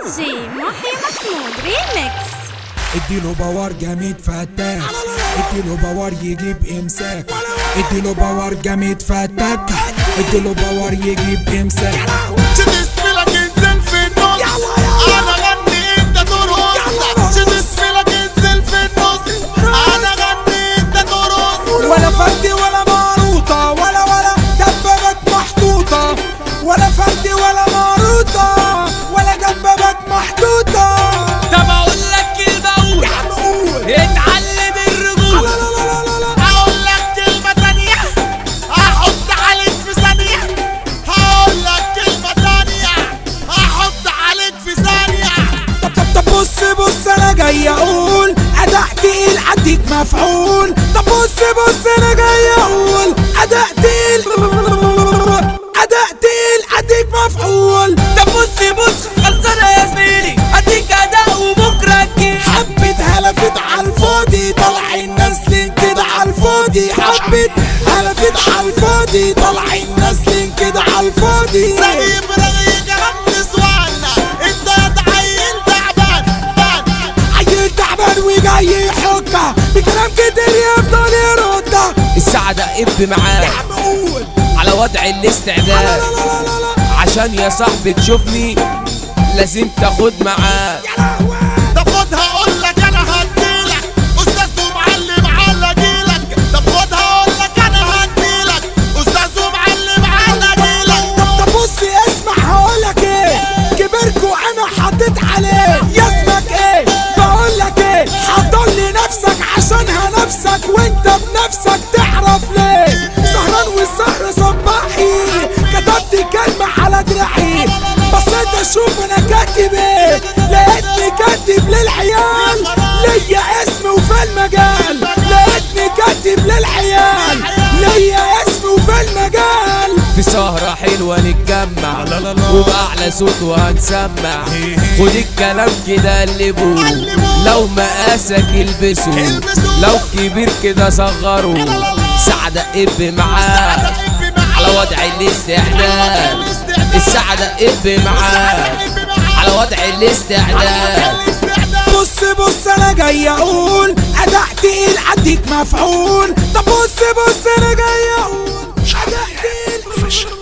جي محي محمود ريميكس اديله باور جامد فتاك اديله باور يجيب امساك اديله باور جامد فتاك اديله باور يجيب امساك تدسملك انزل في النص انا غني انت ترقص تدسملك انزل في النص انا غني انت ترقص ولا فردي ولا معروطة ولا ولا دبابات محطوطة ولا فردي ولا معروطة ولا دبابات محطوطة طب اقول لك كلمه اقول يا عم قول اتعلم لا الرجوله لا لا لا لا هقول لك كلمة تانية هحط عليك في ثانية هقول لك كلمة تانية هحط عليك في ثانية طب طب طب بص بص انا جاي اقول اداء تقيل عديك مفعول طب بص بص انا جاي اقول اداء تقيل اداء تقيل عديك مفعول طب بص بص خلصانه يا زميلي اديك اداء وبكره تجيب حبة هلفت عالفاضي طالعين نازلين كده عالفاضي حبة هلفت عالفاضي طالعين نازلين كده عالفاضي رغيب رغيب كلام نسوانا انت اتعين تعبان بان عيل تعبان وجاي يحكها بكلام كتير يفضل يردها السعادة اب معاه عم قول على وضع لا الاستعداد لا لا لا لا عشان يا صاحبي تشوفني لازم تاخد معاه يا لهوي طب خدها اقول لك انا هديلك استاذ ومعلم على جيلك طب خدها اقول لك انا هديلك استاذ ومعلم على جيلك طب طب بص اسمع هقولك ايه كبركوا انا حطيت عليه يا اسمك ايه بقولك ايه حضر لي نفسك عشانها نفسك وانت بنفسك تعرف ليه سهران والسهر صباحي كتبت كلمة على دراعي بصيت اشوف انا كاتب ايه لقيتني كاتب للعيال ليا اسم وفي المجال لقيتني كاتب للعيال ليا اسم وفي المجال في سهرة حلوة نتجمع وبأعلى صوت وهنسمع خد الكلام كده قلبه لو مقاسك البسه لو كبير كده صغره سعدة اب معاه على وضع الاستعداد السعدة اب معاه على وضع الاستعداد بص بص انا جاي اقول اداء تقيل عديك مفعول طب بص بص انا جاي اقول اداء تقيل